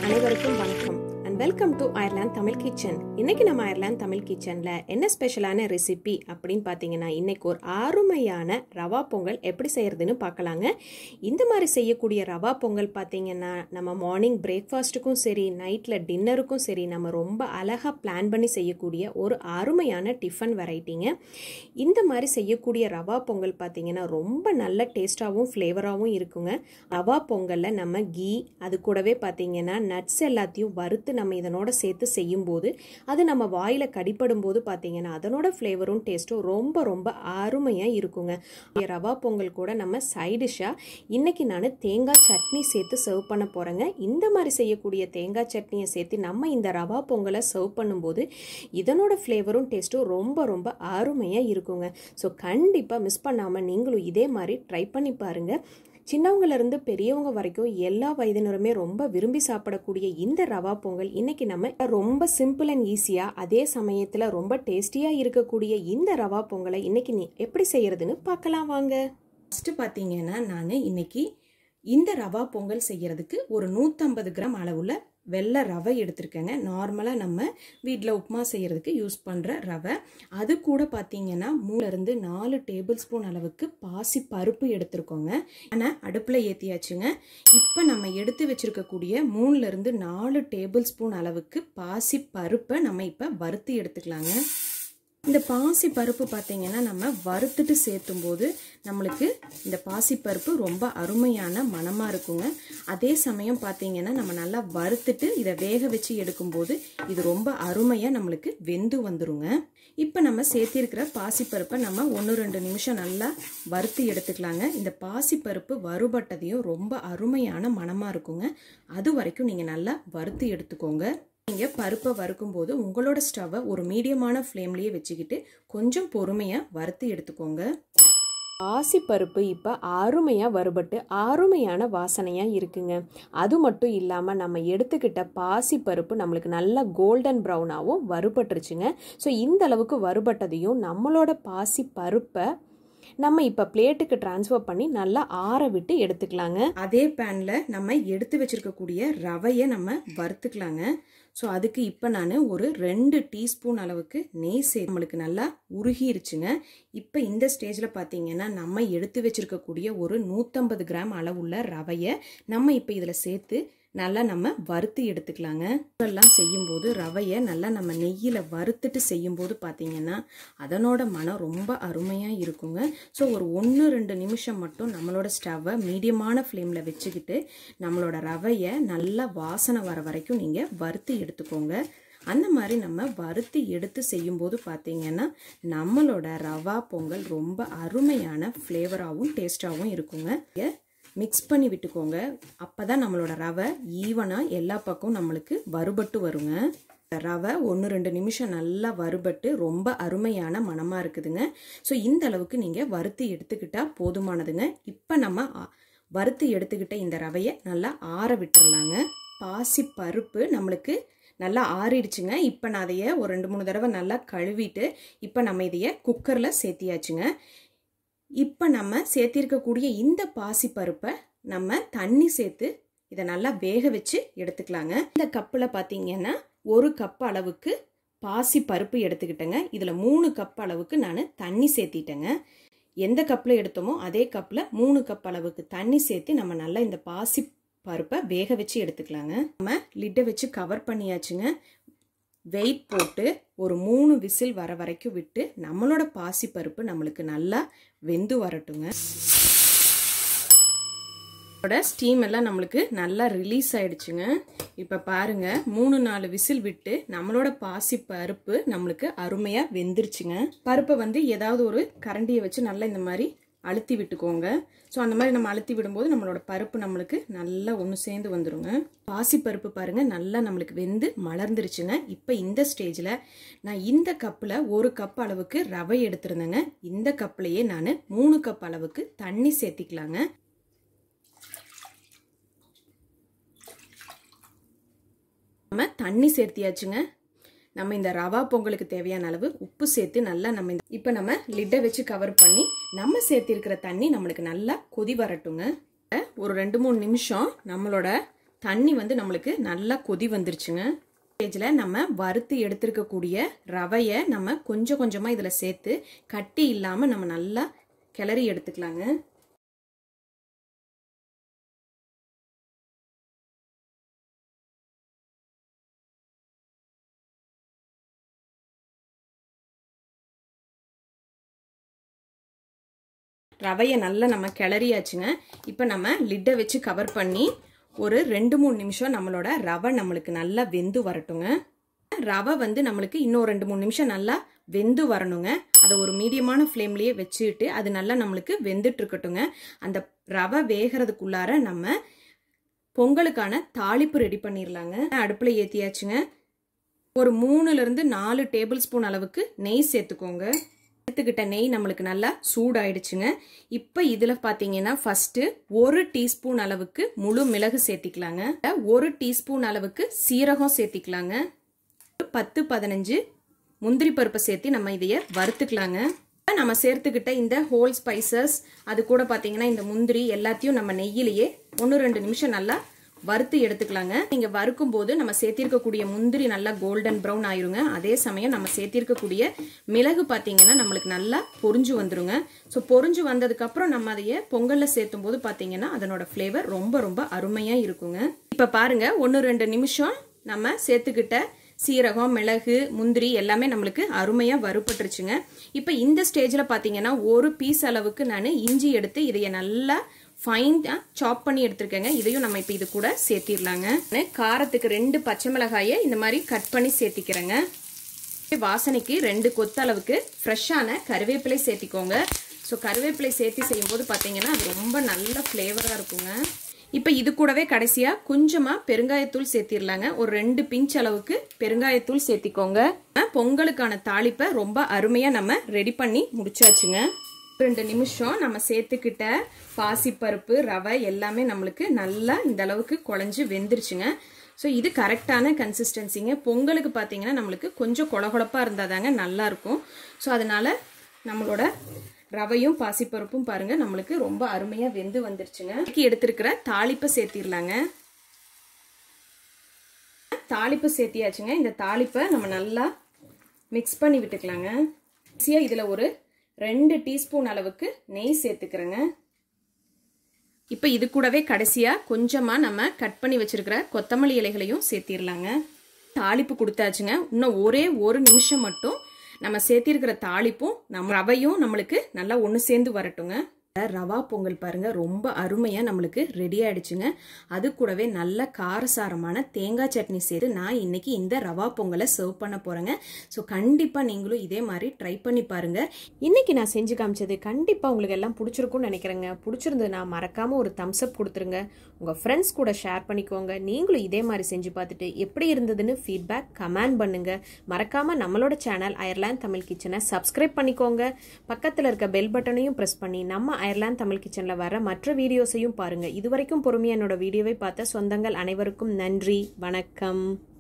அனைவருக்கும் வணக்கம் and welcome to Ireland Tamil kitchen இன்னைக்கு நம்ம அயர்லாந்து தமிழ் கிச்சனில் என்ன ஸ்பெஷலான ரெசிபி அப்படின்னு பார்த்தீங்கன்னா இன்னைக்கு ஒரு அருமையான ரவா பொங்கல் எப்படி செய்யறதுன்னு பார்க்கலாங்க இந்த மாதிரி செய்யக்கூடிய ரவா பொங்கல் பார்த்தீங்கன்னா நம்ம மார்னிங் பிரேக்ஃபாஸ்ட்டுக்கும் சரி நைட்டில் டின்னருக்கும் சரி நம்ம ரொம்ப அழகாக பிளான் பண்ணி செய்யக்கூடிய ஒரு அருமையான டிஃபன் வெரைட்டிங்க இந்த மாதிரி செய்யக்கூடிய ரவா பொங்கல் பார்த்தீங்கன்னா ரொம்ப நல்ல டேஸ்ட்டாகவும் ஃப்ளேவராகவும் இருக்குங்க ரவா பொங்கலில் நம்ம கீ அது கூடவே பார்த்தீங்கன்னா நட்ஸ் எல்லாத்தையும் வறுத்து நம்ம இதனோட சேர்த்து செய்யும்போது அது நம்ம வாயில் கடிப்படும் போது பார்த்தீங்கன்னா அதனோட ஃப்ளேவரும் டேஸ்ட்டும் ரொம்ப ரொம்ப அருமையாக இருக்குங்க ரவா பொங்கல் கூட நம்ம சைடிஷாக இன்னைக்கு நான் தேங்காய் சட்னி சேர்த்து சர்வ் பண்ண போகிறேங்க இந்த மாதிரி செய்யக்கூடிய தேங்காய் சட்னியை சேர்த்து நம்ம இந்த ரவா பொங்கலை சர்வ் பண்ணும்போது இதனோட ஃப்ளேவரும் டேஸ்ட்டும் ரொம்ப ரொம்ப அருமையாக இருக்குங்க ஸோ கண்டிப்பாக மிஸ் பண்ணாமல் நீங்களும் இதே மாதிரி ட்ரை பண்ணி பாருங்கள் சின்னவங்கலேருந்து பெரியவங்க வரைக்கும் எல்லா வயதினருமே ரொம்ப விரும்பி சாப்பிடக்கூடிய இந்த ரவா பொங்கல் இன்னைக்கு நம்ம ரொம்ப சிம்பிள் அண்ட் ஈஸியாக அதே சமயத்தில் ரொம்ப டேஸ்டியாக இருக்கக்கூடிய இந்த ரவா பொங்கலை இன்னைக்கு நீ எப்படி செய்யறதுன்னு பார்க்கலாம் வாங்க ஃபஸ்ட்டு பார்த்தீங்கன்னா நான் இன்னைக்கு இந்த ரவா பொங்கல் செய்யறதுக்கு ஒரு நூற்றம்பது கிராம் அளவுள்ள வெள்ளை ரவை எடுத்திருக்கேங்க நார்மலாக நம்ம வீட்டில் உப்புமா செய்கிறதுக்கு யூஸ் பண்ணுற ரவை அது கூட பார்த்தீங்கன்னா மூணுலேருந்து நாலு டேபிள் ஸ்பூன் அளவுக்கு பாசி பருப்பு எடுத்திருக்கோங்க ஆனால் அடுப்பில் ஏற்றியாச்சுங்க இப்போ நம்ம எடுத்து வச்சுருக்கக்கூடிய மூணுலேருந்து நாலு டேபிள் ஸ்பூன் அளவுக்கு பாசி பருப்பை நம்ம இப்போ வறுத்து எடுத்துக்கலாங்க இந்த பாசி பருப்பு பார்த்தீங்கன்னா நம்ம வறுத்துட்டு சேர்த்தும் போது நம்மளுக்கு இந்த பாசி பருப்பு ரொம்ப அருமையான மனமாக இருக்குங்க அதே சமயம் பார்த்தீங்கன்னா நம்ம நல்லா வறுத்துட்டு இதை வேக வச்சு எடுக்கும்போது இது ரொம்ப அருமையாக நம்மளுக்கு வெந்து வந்துருங்க இப்போ நம்ம சேர்த்திருக்கிற பாசிப்பருப்பை நம்ம ஒன்று ரெண்டு நிமிஷம் நல்லா வறுத்து எடுத்துக்கலாங்க இந்த பாசிப்பருப்பு வறுபட்டதையும் ரொம்ப அருமையான மனமாக இருக்குங்க அது வரைக்கும் நீங்கள் நல்லா வறுத்து எடுத்துக்கோங்க நீங்கள் பருப்பை வறுக்கும்போது உங்களோட ஸ்டவ்வை ஒரு மீடியமான ஃப்ளேம்லேயே வச்சுக்கிட்டு கொஞ்சம் பொறுமையாக வறுத்து எடுத்துக்கோங்க பாசிப்பருப்பு இப்போ அருமையாக வறுபட்டு அருமையான வாசனையாக இருக்குங்க அது மட்டும் இல்லாமல் நம்ம எடுத்துக்கிட்ட பாசிப்பருப்பு நம்மளுக்கு நல்லா கோல்டன் ப்ரௌனாகவும் வறுபட்டுருச்சுங்க ஸோ இந்த அளவுக்கு வறுபட்டதையும் நம்மளோட பாசி பருப்பை நம்ம இப்போ பிளேட்டுக்கு டிரான்ஸ்ஃபர் பண்ணி நல்லா ஆற விட்டு எடுத்துக்கலாங்க அதே பேனில் நம்ம எடுத்து வச்சிருக்கக்கூடிய ரவையை நம்ம வறுத்துக்கலாங்க ஸோ அதுக்கு இப்போ நான் ஒரு ரெண்டு டீஸ்பூன் அளவுக்கு நெய் சே நம்மளுக்கு நல்லா உருகிருச்சுங்க இப்போ இந்த ஸ்டேஜில் பார்த்தீங்கன்னா நம்ம எடுத்து வச்சிருக்கக்கூடிய ஒரு நூற்றம்பது கிராம் அளவுள்ள ரவையை நம்ம இப்போ இதில் சேர்த்து நல்லா நம்ம வறுத்து எடுத்துக்கலாங்க இதெல்லாம் செய்யும்போது ரவையை நல்லா நம்ம நெய்யில் வறுத்துட்டு செய்யும்போது பார்த்தீங்கன்னா அதனோட மனம் ரொம்ப அருமையாக இருக்குங்க ஸோ ஒரு ஒன்று ரெண்டு நிமிஷம் மட்டும் நம்மளோட ஸ்டவ்வை மீடியமான ஃப்ளேமில் வச்சுக்கிட்டு நம்மளோட ரவையை நல்லா வாசனை வர வரைக்கும் நீங்கள் வறுத்து எடுத்துக்கோங்க அந்த மாதிரி நம்ம வறுத்து எடுத்து செய்யும்போது பார்த்தீங்கன்னா நம்மளோட ரவா பொங்கல் ரொம்ப அருமையான ஃப்ளேவராகவும் டேஸ்டாகவும் இருக்குங்க மிக்ஸ் பண்ணி விட்டுக்கோங்க அப்போ தான் நம்மளோட ரவை ஈவனாக எல்லா பக்கம் நம்மளுக்கு வறுபட்டு வருங்க ரவை ஒன்று ரெண்டு நிமிஷம் நல்லா வறுபட்டு ரொம்ப அருமையான மனமாக இருக்குதுங்க ஸோ இந்த அளவுக்கு நீங்கள் வறுத்து எடுத்துக்கிட்டால் போதுமானதுங்க இப்போ நம்ம வறுத்து எடுத்துக்கிட்ட இந்த ரவையை நல்லா ஆற விட்டுறலாங்க பாசி பருப்பு நம்மளுக்கு நல்லா ஆறிடுச்சுங்க இப்போ நான் அதைய ஒரு ரெண்டு மூணு தடவை நல்லா கழுவிட்டு இப்போ நம்ம இதைய குக்கரில் சேர்த்தியாச்சுங்க இப்போ நம்ம சேர்த்திருக்கக்கூடிய இந்த பாசி பருப்பை நம்ம தண்ணி சேர்த்து இதை நல்லா வேக வச்சு எடுத்துக்கலாங்க இந்த கப்பில் பார்த்தீங்கன்னா ஒரு கப் அளவுக்கு பாசி பருப்பு எடுத்துக்கிட்டேங்க இதில் மூணு கப் அளவுக்கு நான் தண்ணி சேர்த்திட்டேங்க எந்த கப்பில் எடுத்தோமோ அதே கப்பில் மூணு கப் அளவுக்கு தண்ணி சேர்த்து நம்ம நல்லா இந்த பாசி பருப்பை வேக வச்சு எடுத்துக்கலாங்க நம்ம லிட்டை வச்சு கவர் பண்ணியாச்சுங்க வெயிட் போட்டு ஒரு மூணு விசில் வர வரைக்கும் விட்டு நம்மளோட பாசி பருப்பு நம்மளுக்கு நல்லா வெந்து வரட்டுங்க ஸ்டீம் எல்லாம் நம்மளுக்கு நல்லா ரிலீஸ் ஆயிடுச்சுங்க இப்போ பாருங்க மூணு நாலு விசில் விட்டு நம்மளோட பாசி பருப்பு நம்மளுக்கு அருமையாக வெந்துருச்சுங்க பருப்பை வந்து ஏதாவது ஒரு கரண்டியை வச்சு நல்லா இந்த மாதிரி அழுத்தி விட்டுக்கோங்க ஸோ அந்த மாதிரி நம்ம அழுத்தி விடும்போது நம்மளோட பருப்பு நம்மளுக்கு நல்லா ஒன்று சேர்ந்து வந்துடுங்க பாசி பருப்பு பாருங்கள் நல்லா நம்மளுக்கு வெந்து மலர்ந்துருச்சுங்க இப்போ இந்த ஸ்டேஜில் நான் இந்த கப்பில் ஒரு கப் அளவுக்கு ரவை எடுத்திருந்தேங்க இந்த கப்லையே நான் மூணு கப் அளவுக்கு தண்ணி சேர்த்திக்கலாங்க நம்ம தண்ணி சேர்த்தியாச்சுங்க நம்ம இந்த ரவா பொங்கலுக்கு தேவையான அளவு உப்பு சேர்த்து நல்லா நம்ம இப்போ நம்ம லிட்டை வச்சு கவர் பண்ணி நம்ம சேர்த்திருக்கிற தண்ணி நம்மளுக்கு நல்லா கொதி வரட்டுங்க ஒரு ரெண்டு மூணு நிமிஷம் நம்மளோட தண்ணி வந்து நம்மளுக்கு நல்லா கொதி வந்துருச்சுங்க ஸ்டேஜில் நம்ம வறுத்து எடுத்துருக்கக்கூடிய ரவையை நம்ம கொஞ்சம் கொஞ்சமாக இதில் சேர்த்து கட்டி இல்லாமல் நம்ம நல்லா கிளறி எடுத்துக்கலாங்க ரவையை நல்லா நம்ம கிளறியாச்சுங்க இப்போ நம்ம லிட்டை வச்சு கவர் பண்ணி ஒரு ரெண்டு மூணு நிமிஷம் நம்மளோட ரவை நம்மளுக்கு நல்லா வெந்து வரட்டுங்க ரவை வந்து நம்மளுக்கு இன்னும் ரெண்டு மூணு நிமிஷம் நல்லா வெந்து வரணுங்க அதை ஒரு மீடியமான ஃப்ளேம்லேயே வச்சுட்டு அது நல்லா நம்மளுக்கு வெந்துட்டு இருக்கட்டுங்க அந்த ரவை வேகிறதுக்குள்ளார நம்ம பொங்கலுக்கான தாளிப்பு ரெடி பண்ணிடலாங்க அடுப்பில் ஏற்றியாச்சுங்க ஒரு மூணுலேருந்து நாலு டேபிள் ஸ்பூன் அளவுக்கு நெய் சேர்த்துக்கோங்க எடுத்துக்கிட்ட நெய் நம்மளுக்கு நல்லா சூடாயிடுச்சுங்க இப்போ இதில் பார்த்தீங்கன்னா ஃபஸ்ட்டு ஒரு டீஸ்பூன் அளவுக்கு முழு மிளகு சேர்த்திக்கலாங்க ஒரு டீஸ்பூன் அளவுக்கு சீரகம் சேர்த்திக்கலாங்க பத்து பதினஞ்சு முந்திரி பருப்பை சேர்த்து நம்ம இதைய வறுத்துக்கலாங்க நம்ம சேர்த்துக்கிட்ட இந்த ஹோல் ஸ்பைசஸ் அது கூட பார்த்தீங்கன்னா இந்த முந்திரி எல்லாத்தையும் நம்ம நெய்யிலேயே ஒன்று ரெண்டு நிமிஷம் நல்லா வறுத்து எடுத்துக்கலாங்க நீங்கள் வறுக்கும் போது நம்ம சேர்த்திருக்கக்கூடிய முந்திரி நல்லா கோல்டன் ப்ரௌன் ஆயிருங்க அதே சமயம் நம்ம சேர்த்திருக்கக்கூடிய மிளகு பார்த்தீங்கன்னா நம்மளுக்கு நல்லா பொறிஞ்சு வந்துருங்க ஸோ பொறிஞ்சு வந்ததுக்கப்புறம் நம்ம அதையே பொங்கலில் சேர்த்தும் போது பார்த்தீங்கன்னா அதனோட ஃப்ளேவர் ரொம்ப ரொம்ப அருமையாக இருக்குங்க இப்போ பாருங்க ஒன்று ரெண்டு நிமிஷம் நம்ம சேர்த்துக்கிட்ட சீரகம் மிளகு முந்திரி எல்லாமே நம்மளுக்கு அருமையாக வறுப்பட்டுருச்சுங்க இப்போ இந்த ஸ்டேஜில் பார்த்தீங்கன்னா ஒரு பீஸ் அளவுக்கு நான் இஞ்சி எடுத்து இதைய நல்லா ஃபைனாக சாப் பண்ணி எடுத்துருக்கேங்க இதையும் நம்ம இப்போ இது கூட சேர்த்திடலாங்க காரத்துக்கு ரெண்டு பச்சை மிளகாயை இந்த மாதிரி கட் பண்ணி சேர்த்திக்கிறேங்க வாசனைக்கு ரெண்டு கொத்த அளவுக்கு ஃப்ரெஷ்ஷான கருவேப்பிலை சேர்த்திக்கோங்க ஸோ கருவேப்பிலை சேர்த்தி செய்யும்போது பார்த்தீங்கன்னா அது ரொம்ப நல்ல ஃப்ளேவராக இருக்குங்க இப்போ இது கூடவே கடைசியாக கொஞ்சமாக பெருங்காயத்தூள் சேர்த்திடலாங்க ஒரு ரெண்டு பிஞ்ச் அளவுக்கு பெருங்காயத்தூள் சேர்த்திக்கோங்க பொங்கலுக்கான தாளிப்பை ரொம்ப அருமையாக நம்ம ரெடி பண்ணி முடிச்சாச்சுங்க ரெண்டு நிமிஷம் நம்ம சேர்த்துக்கிட்ட பாசிப்பருப்பு ரவை எல்லாமே நம்மளுக்கு நல்லா இந்த அளவுக்கு குழஞ்சி வெந்துருச்சுங்க ஸோ இது கரெக்டான கன்சிஸ்டன்சிங்க பொங்கலுக்கு பார்த்தீங்கன்னா நம்மளுக்கு கொஞ்சம் கொழகொழப்பாக இருந்தால் தாங்க நல்லாயிருக்கும் ஸோ அதனால் நம்மளோட ரவையும் பாசிப்பருப்பும் பாருங்கள் நம்மளுக்கு ரொம்ப அருமையாக வெந்து வந்துருச்சுங்க எடுத்துருக்கிற தாளிப்பை சேர்த்திடலாங்க தாளிப்பு சேர்த்தியாச்சுங்க இந்த தாளிப்பை நம்ம நல்லா மிக்ஸ் பண்ணி விட்டுக்கலாங்க ஈஸியாக இதில் ஒரு ரெண்டு டீஸ்பூன் அளவுக்கு நெய் சேர்த்துக்கிறேங்க இப்போ இது கூடவே கடைசியாக கொஞ்சமாக நம்ம கட் பண்ணி வச்சுருக்கிற கொத்தமல்லி இலைகளையும் சேர்த்திடலாங்க தாளிப்பு கொடுத்தாச்சுங்க இன்னும் ஒரே ஒரு நிமிஷம் மட்டும் நம்ம சேர்த்திருக்கிற தாளிப்பும் நம்ம ரவையும் நம்மளுக்கு நல்லா ஒன்று சேர்ந்து வரட்டுங்க ரவா பொங்கல் பாருங்க ரொம்ப அருமையா நம்மளுக்கு ரெடி ஆயிடுச்சுங்க அது கூடவே நல்ல காரசாரமான தேங்காய் சட்னி சேர்த்து நான் இன்னைக்கு இந்த ரவா பொங்கலை சர்வ் பண்ண போறேங்க ஸோ கண்டிப்பா நீங்களும் இதே மாதிரி ட்ரை பண்ணி பாருங்க இன்னைக்கு நான் செஞ்சு காமிச்சது கண்டிப்பா உங்களுக்கு எல்லாம் பிடிச்சிருக்கும்னு நினைக்கிறேங்க பிடிச்சிருந்ததுன்னா மறக்காம ஒரு தம்ஸ் அப் கொடுத்துருங்க உங்க ஃப்ரெண்ட்ஸ் கூட ஷேர் பண்ணிக்கோங்க நீங்களும் இதே மாதிரி செஞ்சு பார்த்துட்டு எப்படி இருந்ததுன்னு ஃபீட்பேக் கமெண்ட் பண்ணுங்க மறக்காம நம்மளோட சேனல் அயர்லாந்து தமிழ் கிச்சனை சப்ஸ்கிரைப் பண்ணிக்கோங்க பக்கத்தில் இருக்க பெல் பட்டனையும் ப்ரெஸ் பண்ணி நம்ம அயர்லாந்து தமிழ் கிச்சனில் வர மற்ற வீடியோஸையும் பாருங்கள் இதுவரைக்கும் பொறுமையாக என்னோட வீடியோவை பார்த்த சொந்தங்கள் அனைவருக்கும் நன்றி வணக்கம்